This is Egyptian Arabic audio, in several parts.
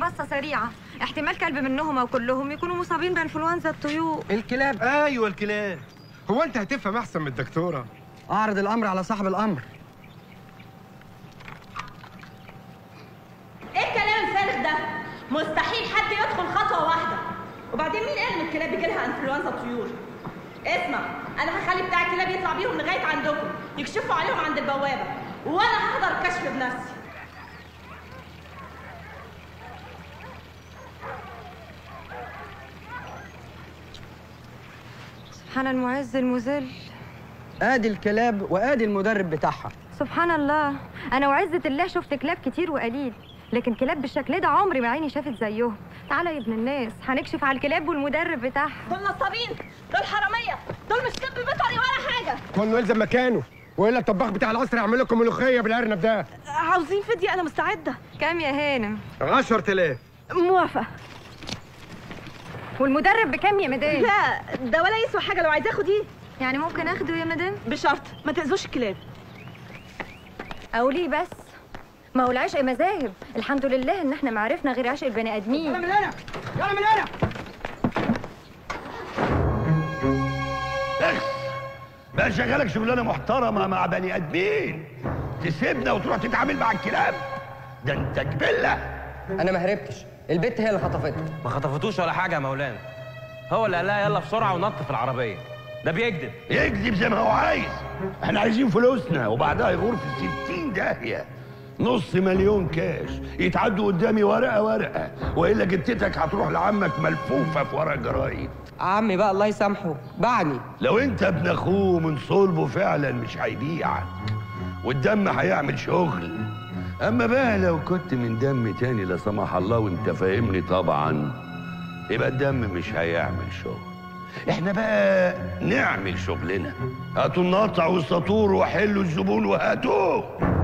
بصه سريعه احتمال كلب منهم او كلهم يكونوا مصابين بانفلونزا الطيور الكلاب ايوه الكلاب هو انت هتفهم احسن من الدكتوره اعرض الامر على صاحب الامر ايه الكلام الفارغ ده؟ مستحيل حد يدخل خطوه واحده وبعدين مين قال ان الكلاب بيجي لها انفلونزا طيور؟ اسمع انا هخلي بتاع الكلاب يطلع بيهم لغايه عندكم يكشفوا عليهم عند البوابه وانا هحضر الكشف بنفسي سبحان المعز المذل ادي الكلاب وادي المدرب بتاعها سبحان الله انا وعزه الله شفت كلاب كتير وقليل لكن كلاب بالشكل ده عمري ما عيني شافت زيهم تعالى يا ابن الناس هنكشف على الكلاب والمدرب بتاعها دول نصابين دول حراميه دول مش طب بيطري ولا حاجه كله يلزم مكانه والا الطباخ بتاع القصر يعمل لكم ملوخيه بالارنب ده عاوزين فدية انا مستعده كام يا هانم 10000 موافقه والمدرب بكام يا مدام لا ده ولا يسوى حاجه لو عايز اخد ايه يعني ممكن اخده يا مدام بشرط ما تاذوش الكلاب او ليه بس ما هو العشق مذاهب الحمد لله ان احنا ما عرفنا غير عشق البني ادمين من هنا يلا من هنا بس بقى شغالك شغلانه محترمه مع بني ادمين تسيبنا وتروح تتعامل مع الكلاب ده انت جبله انا ما هربتش البت هي اللي خطفتني ما خطفتوش ولا حاجه يا مولانا هو اللي قال لها يلا بسرعه ونط في العربيه ده بيكذب يكذب زي ما هو عايز احنا عايزين فلوسنا وبعدها يغور في ستين داهيه نص مليون كاش يتعدوا قدامي ورقه ورقه والا جتتك هتروح لعمك ملفوفه في ورق جرايد عمي بقى الله يسامحه باعني لو انت ابن اخوه من صلبه فعلا مش هيبيعك والدم هيعمل شغل اما بقى لو كنت من دم تاني لا سمح الله وانت فاهمني طبعا يبقى الدم مش هيعمل شغل احنا بقى نعمل شغلنا هاتوا النقطع والسطور وحلوا الزبون وهاتوه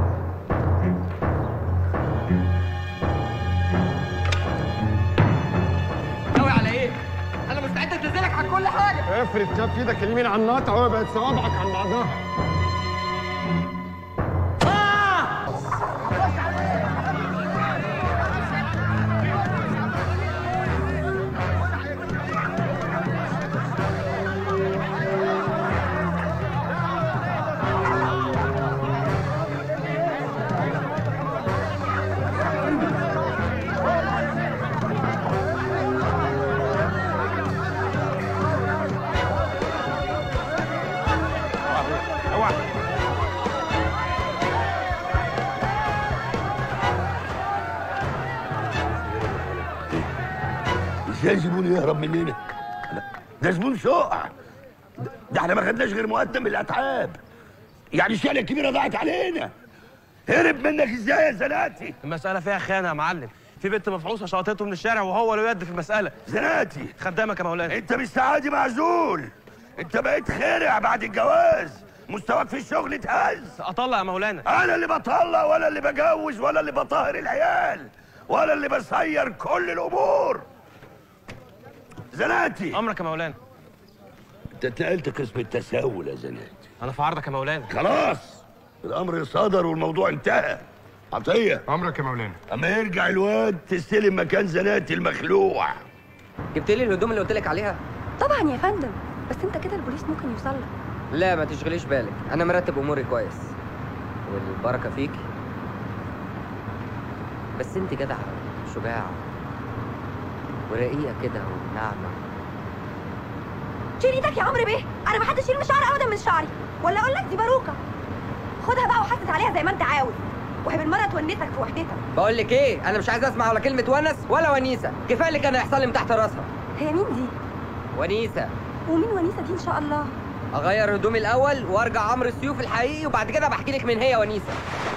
ناوي على ايه انا مستعد انزلك على كل حاجه افرد كف ايدك اليمين على النقطه وهي بقت صوابعك عن بعضها ازاي زبون يهرب مننا لا، ده زبون سوء ده- ده احنا ما خدناش غير مقدم الاتعاب يعني الشقه الكبيره ضاعت علينا هرب منك ازاي يا زناتي المساله فيها خيانه يا معلم في بنت مفحوصه شاطته من الشارع وهو له يد في المساله زناتي خدامك يا مولانا انت مش سعادي معزول انت بقيت خرع بعد الجواز مستواك في الشغل اتهز اطلع يا مولانا انا اللي بطلع ولا اللي بجوز ولا اللي بطهر العيال ولا اللي بسير كل الامور زناتي امرك يا مولانا انت اتنقلت قسم التساؤل يا زناتي انا في عرضك يا مولانا خلاص الامر صدر والموضوع انتهى عطيه امرك يا مولانا اما يرجع الواد تستلم مكان زناتي المخلوع جبت لي الهدوم اللي قلت لك عليها طبعا يا فندم بس انت كده البوليس ممكن يوصل لك لا ما تشغليش بالك انا مرتب اموري كويس والبركه فيكي بس انت جدعه شجاعه ورقيقه كده وناعمه شيل ايدك يا عمرو بيه انا ما حدش يرمي شعر ابدا من شعري ولا اقول لك دي باروكه خدها بقى وحسس عليها زي ما انت عاوز وهي بالمره تونسك في وحدتك بقول لك ايه انا مش عايز اسمع ولا كلمه ونس ولا ونيسه كفايه اللي كان هيحصل لي من تحت راسها هي مين دي ونيسه ومين ونيسه دي ان شاء الله اغير هدومي الاول وارجع عمرو السيوف الحقيقي وبعد كده بحكي لك من هي ونيسه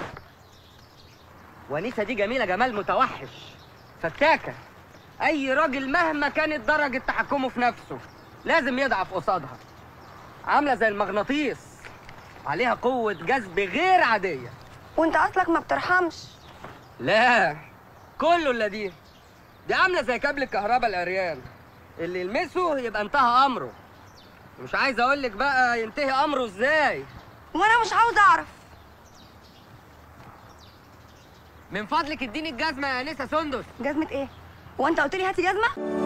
ونيسه دي جميله جمال متوحش فتاكه اي راجل مهما كانت درجه تحكمه في نفسه لازم يضعف قصادها عامله زي المغناطيس عليها قوه جذب غير عاديه وانت اصلك ما بترحمش لا كله الا دي دي عامله زي كابل الكهرباء العريان اللي يلمسه يبقى انتهى امره مش عايز اقول لك بقى ينتهي امره ازاي وانا مش عاوز اعرف من فضلك اديني الجزمه يا انسه سندس جزمه ايه هو انت قلت لي هاتي جزمه